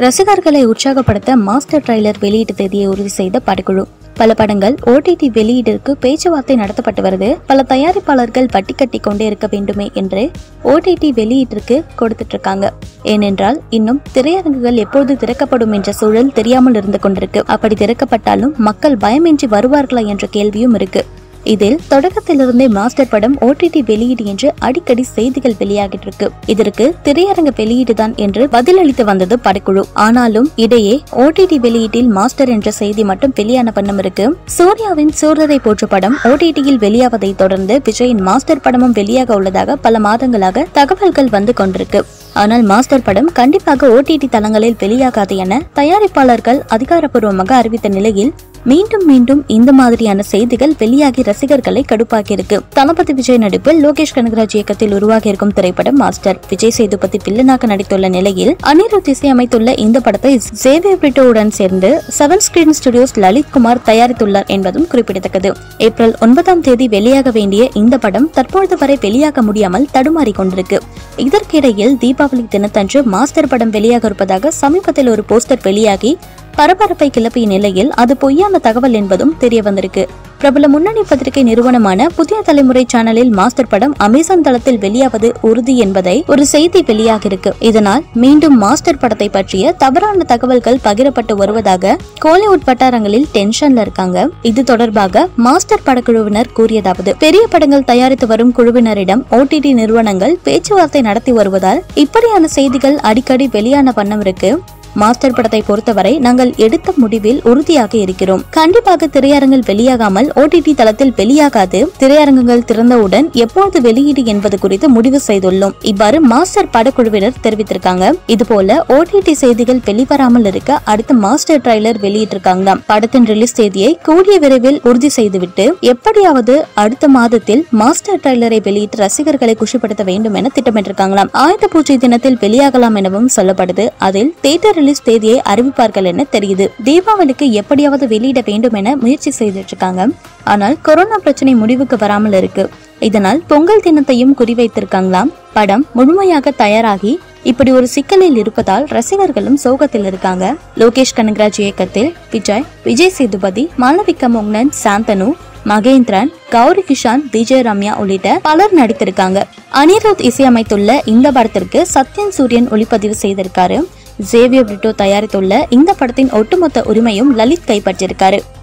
ரசிகர்களை உற்சாகப்படுத்த master trailer வெளியீட்டு தேதியை உறுதி செய்த படக்குழு பல படங்கள் ஓடிடி வெளியீட்டிற்கு பேச்சுவார்த்தை நடத்தப்பட்டு வருது பல தயாரிப்பாளர்கள் வட்டி கட்டி கொண்டே இருக்க வேண்டுமே என்று ஓடிடி வெளியீட்டிற்கு கொடுத்துட்டு இருக்காங்க ஏனென்றால் இன்னும் திரையரங்குகள் எப்போது திறக்கப்படும் என்ற சூழல் தெரியாமல் இருந்து கொண்டிருக்கு அப்படி திறக்கப்பட்டாலும் மக்கள் பயமின்றி வருவார்களா என்ற கேள்வியும் இருக்கு இதில் தொடக்கத்திலிருந்தே மாஸ்டர் படம் ஓடிடி வெளியீடு என்று அடிக்கடி செய்திகள் வெளியாகிட்டு இருக்கு இதற்கு திரையரங்க வெளியீடு தான் என்று பதிலளித்து வந்தது படக்குழு ஆனாலும் இடையே ஓடிடி வெளியீட்டில் மாஸ்டர் என்ற செய்தி மட்டும் வெளியான வண்ணம் இருக்கு சூர்யாவின் சூரரை போற்று படம் ஓடிடியில் வெளியாவதை தொடர்ந்து விஜயின் மாஸ்டர் படமும் வெளியாக உள்ளதாக பல மாதங்களாக தகவல்கள் வந்து கொண்டிருக்கு ஆனால் மாஸ்டர் படம் கண்டிப்பாக ஓடிடி தளங்களில் வெளியாகாது என தயாரிப்பாளர்கள் அதிகாரப்பூர்வமாக அறிவித்த நிலையில் மீண்டும் மீண்டும் இந்த மாதிரியான செய்திகள் வெளியாகி ரசிகர்களை கடுப்பாக்கியிருக்கு தளபதி விஜய் நடிப்பில் லோகேஷ் கனகராஜ் இயக்கத்தில் உருவாகி இருக்கும் திரைப்படம் மாஸ்டர் விஜய் சேதுபதி வில்லனாக நடித்துள்ள நிலையில் அனிருத் இசையமைத்துள்ள இந்த படத்தை ஜேவியர் பிரிட்டோவுடன் சேர்ந்து seven screen studios Lalit Kumar தயாரித்துள்ளார் என்பதும் குறிப்பிடத்தக்கது ஏப்ரல் ஒன்பதாம் தேதி வெளியாக வேண்டிய இந்த படம் தற்பொழுது வரை வெளியாக முடியாமல் தடுமாறி கொண்டிருக்கு இதற்கிடையில் தீபாவளி தினத்தன்று மாஸ்டர் படம் வெளியாக இருப்பதாக சமீபத்தில் ஒரு போஸ்டர் வெளியாகி பரபரப்பை கிளப்பிய நிலையில் அது பொய்யான தகவல் என்பதும் தெரிய வந்திருக்கு பிரபல முன்னணி பத்திரிகை நிறுவனமான புதிய தலைமுறை சேனலில் மாஸ்டர் படம் அமேசான் தளத்தில் வெளியாவது உறுதி என்பதை ஒரு செய்தி வெளியாகிருக்கு இதனால் மீண்டும் மாஸ்டர் படத்தை பற்றிய தவறான தகவல்கள் பகிரப்பட்டு வருவதாக கோலிவுட் வட்டாரங்களில் டென்ஷன்ல இருக்காங்க இது தொடர்பாக மாஸ்டர் படக்குழுவினர் கூறியதாவது பெரிய படங்கள் தயாரித்து வரும் குழுவினரிடம் ஓடிடி நிறுவனங்கள் பேச்சுவார்த்தை நடத்தி வருவதால் இப்படியான செய்திகள் அடிக்கடி வெளியான வண்ணம் இருக்கு மாஸ்டர் படத்தை பொறுத்தவரை நாங்கள் எடுத்த முடிவில் உறுதியாக இருக்கிறோம் கண்டிப்பாக திரையரங்கில் வெளியாகாமல் ஓடிடி தளத்தில் வெளியாகாது திரையரங்குகள் திறந்தவுடன் எப்பொழுது வெளியீடு என்பது குறித்து முடிவு செய்துள்ளோம் இவ்வாறு மாஸ்டர் படக்குழுவினர் தெரிவித்திருக்காங்க இதுபோல ஓடிடி செய்திகள் வெளிவராமல் இருக்க அடுத்து மாஸ்டர் ட்ரைலர் வெளியிட்டிருக்காங்களாம் படத்தின் ரிலீஸ் தேதியை கூடிய விரைவில் உறுதி செய்துவிட்டு எப்படியாவது அடுத்த மாதத்தில் மாஸ்டர் ட்ரைலரை வெளியிட்டு ரசிகர்களை குஷிப்படுத்த வேண்டும் என திட்டமிட்டிருக்காங்களாம் ஆயுத பூஜை தினத்தில் வெளியாகலாம் எனவும் சொல்லப்படுது அதில் தியேட்டர் ரிலீஸ் தேதியை அறிவிப்பார்கள் என தெரியுது தீபாவளிக்கு எப்படியாவது வெளியிட வேண்டும் என முயற்சி செய்துட்டு இருக்காங்க ஆனால் கொரோனா பிரச்சனை முடிவுக்கு வராமல் இருக்கு இதனால் பொங்கல் தினத்தையும் குறிவைத்திருக்காங்களாம் படம் முழுமையாக தயாராகி இப்படி ஒரு சிக்கலில் இருப்பதால் ரசிகர்களும் சோகத்தில் இருக்காங்க லோகேஷ் கனகராஜ் இயக்கத்தில் விஜய் விஜய் சேதுபதி மாளவிகா மோகனன் சாந்தனு மகேந்திரன் கௌரி கிஷான் விஜய் ரம்யா உள்ளிட்ட பலர் நடித்திருக்காங்க அனிருத் இசையமைத்துள்ள இந்த படத்திற்கு சத்யன் சூரியன் ஒளிப்பதிவு செய்திருக்காரு ஜேவியர் பிரிட்டோ தயாரித்துள்ள இந்த படத்தின் ஒட்டுமொத்த உரிமையும் லலித் கைப்பற்றியிருக்காரு